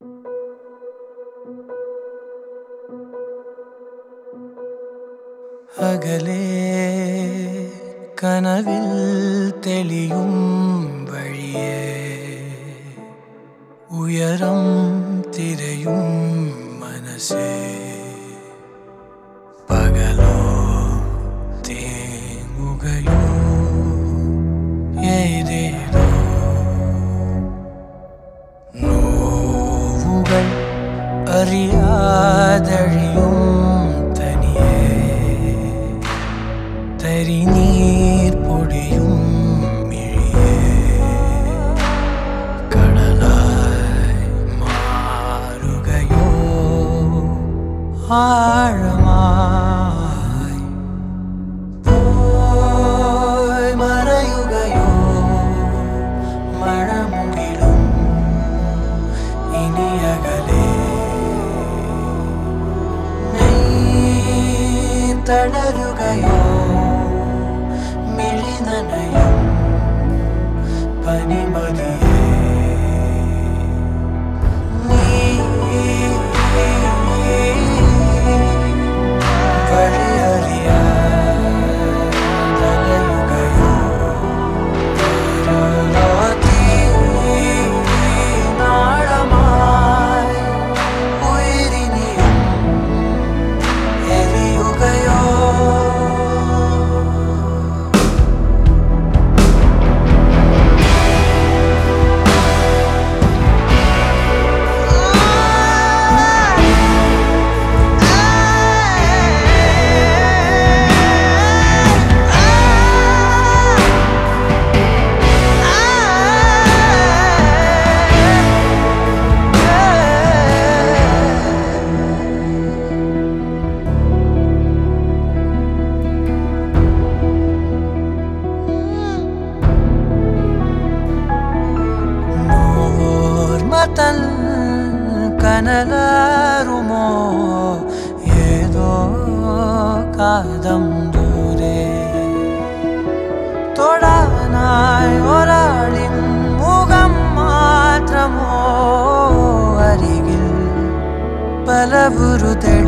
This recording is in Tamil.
அகலே கனவில் தெளியும் வழியே உயரம் திரையும் மனசே பகலோ தேங்குகையோ ஏதேதோ நோவுகள் அறியாதழியும் தனியே தரி நீர் பொடியும் மிழியே கடலாய் மாறுகையோ ஆழமாய் போய் மறையுகையோ மழமுகிலும் இனி அகலே மெய் தளருகையோ மிழி நனையும் பனிமதியே நீ வழியறியா தலையுகையோ தீ நாளமாய் உயிரினியும் எரியுகையோ ഓർമ്മതൻ കനലാറുമോ ഏതോ കാതം ദൂരെ തൊടാനായി ഒരാളിൻ മുഖം മാത്രമോ അരികിൽ പലവുരു തെളി